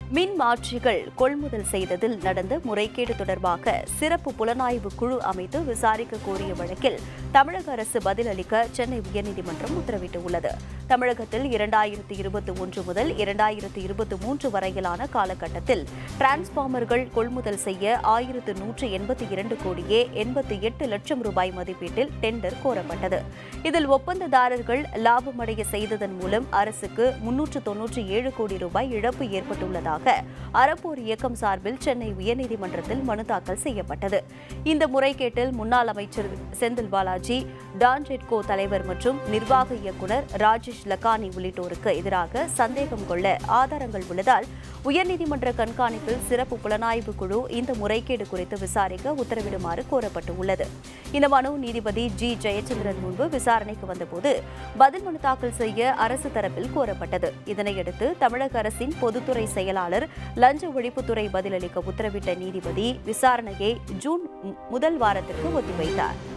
மின் மாற்றிகள் கொள்முதல் செய்ததில் நடந்த முறைகேடு தொடர்பாக சிறப்பு புலனாய்வு குழு அமைத்து விசாரிக்க கோரிய வழக்கில் தமிழக அரசு பதிலளிக்க சென்னை உயர்நீதிமன்றம் உத்தரவிட்டுள்ளது தமிழகத்தில் இரண்டாயிரத்து இருபத்தி ஒன்று முதல் இரண்டாயிரத்து இருபத்தி மூன்று வரையிலான காலகட்டத்தில் டிரான்ஸ்பார்மர்கள் கொள்முதல் செய்ய ஆயிரத்து நூற்று எண்பத்தி இரண்டு கோடியே எண்பத்தி எட்டு லட்சம் ரூபாய் மதிப்பீட்டில் டெண்டர் கோரப்பட்டது இதில் ஒப்பந்ததாரர்கள் லாபமடைய செய்ததன் மூலம் அரசுக்கு முன்னூற்று தொன்னூற்றி ஏழு கோடி ரூபாய் இழப்பு ஏற்பட்டுள்ளதாக அறப்போர் இயக்கம் சார்பில் சென்னை உயர்நீதிமன்றத்தில் மனு தாக்கல் செய்யப்பட்டது இந்த முறைகேட்டில் முன்னாள் அமைச்சர் செந்தில் பாலாஜி டான்ஜெட்கோ தலைவர் மற்றும் நிர்வாக இயக்குநர் ராஜேஷ் லக்கானி உள்ளிட்டோருக்கு எதிராக சந்தேகம் கொள்ள ஆதாரங்கள் உள்ளதால் உயர்நீதிமன்ற கண்காணிப்பில் சிறப்பு புலனாய்வு குழு இந்த முறைகேடு குறித்து விசாரிக்க உத்தரவிடுமாறு கோரப்பட்டுள்ளது இந்த மனு நீதிபதி ஜி ஜெயச்சந்திரன் முன்பு விசாரணைக்கு வந்தபோது பதில் மனு தாக்கல் செய்ய அரசு தரப்பில் கோரப்பட்டது இதனையடுத்து தமிழக அரசின் பொதுத்துறை செயலாளர் லஞ்ச ஒழிப்புத்துறை பதிலளிக்க உத்தரவிட்ட நீதிபதி விசாரணையை ஜூன் முதல் வாரத்திற்கு ஒத்திவைத்தார்